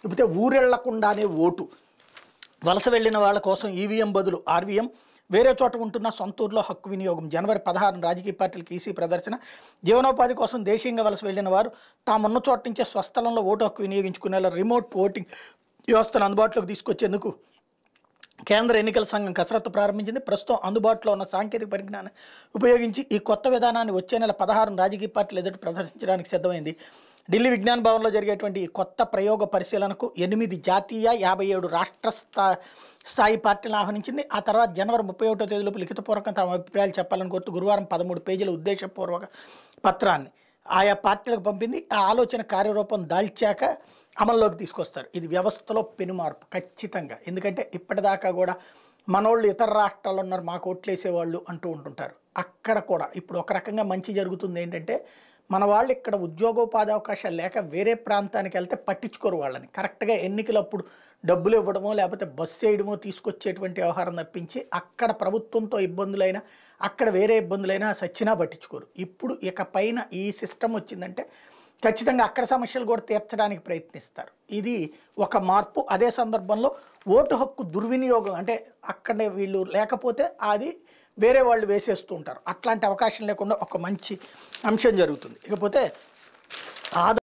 లేకపోతే ఊరెళ్లకుండానే ఓటు వలస వెళ్లిన వాళ్ళ కోసం ఈవీఎం బదులు ఆర్వీఎం వేరే చోట ఉంటున్న సొంత ఊర్లో హక్కు వినియోగం జనవరి పదహారున రాజకీయ పార్టీలకు ఈసీ ప్రదర్శన జీవనోపాధి కోసం దేశీయంగా వలస వెళ్లిన వారు తామున్న చోట నుంచే స్వస్థలంలో ఓటు హక్కు వినియోగించుకునేలా రిమోట్ ఓటింగ్ వ్యవస్థను అందుబాటులోకి తీసుకొచ్చేందుకు కేంద్ర ఎన్నికల సంఘం కసరత్తు ప్రారంభించింది ప్రస్తుతం అందుబాటులో ఉన్న సాంకేతిక పరిజ్ఞానం ఉపయోగించి ఈ కొత్త విధానాన్ని వచ్చే నెల పదహారున రాజకీయ పార్టీలు ఎదుట ప్రదర్శించడానికి సిద్ధమైంది ఢిల్లీ విజ్ఞాన్ భవన్లో జరిగేటువంటి ఈ కొత్త ప్రయోగ పరిశీలనకు ఎనిమిది జాతీయ యాభై ఏడు రాష్ట్ర స్థా స్థాయి పార్టీలను ఆహ్వానించింది ఆ తర్వాత జనవరి ముప్పై ఒకటో తేదీలోపు లిఖితపూర్వకంగా తమ అభిప్రాయాలు చెప్పాలని కోరుతూ గురువారం పదమూడు పేజీల ఉద్దేశపూర్వక పత్రాన్ని ఆయా పార్టీలకు పంపింది ఆ ఆలోచన కార్యరూపం దాల్చాక అమల్లోకి తీసుకొస్తారు ఇది వ్యవస్థలో పెనుమార్పు ఖచ్చితంగా ఎందుకంటే ఇప్పటిదాకా కూడా మనోళ్ళు ఇతర రాష్ట్రాల్లో ఉన్నారు మాకు ఓట్లేసేవాళ్ళు అంటూ ఉంటుంటారు అక్కడ కూడా ఇప్పుడు ఒక రకంగా మంచి జరుగుతుంది ఏంటంటే మన వాళ్ళు ఇక్కడ ఉద్యోగోపాధి అవకాశాలు లేక వేరే ప్రాంతానికి వెళ్తే పట్టించుకోరు వాళ్ళని కరెక్ట్గా ఎన్నికలప్పుడు డబ్బులు ఇవ్వడమో లేకపోతే బస్సు వేయడమో తీసుకొచ్చేటువంటి వ్యవహారం తప్పించి అక్కడ ప్రభుత్వంతో ఇబ్బందులైనా అక్కడ వేరే ఇబ్బందులైనా సచ్చినా పట్టించుకోరు ఇప్పుడు ఇక పైన ఈ సిస్టమ్ వచ్చిందంటే ఖచ్చితంగా అక్కడ సమస్యలు కూడా తీర్చడానికి ప్రయత్నిస్తారు ఇది ఒక మార్పు అదే సందర్భంలో ఓటు హక్కు దుర్వినియోగం అంటే అక్కడ వీళ్ళు లేకపోతే అది వేరే వాళ్ళు వేసేస్తూ ఉంటారు అట్లాంటి అవకాశం లేకుండా ఒక మంచి అంశం జరుగుతుంది ఇకపోతే ఆధార్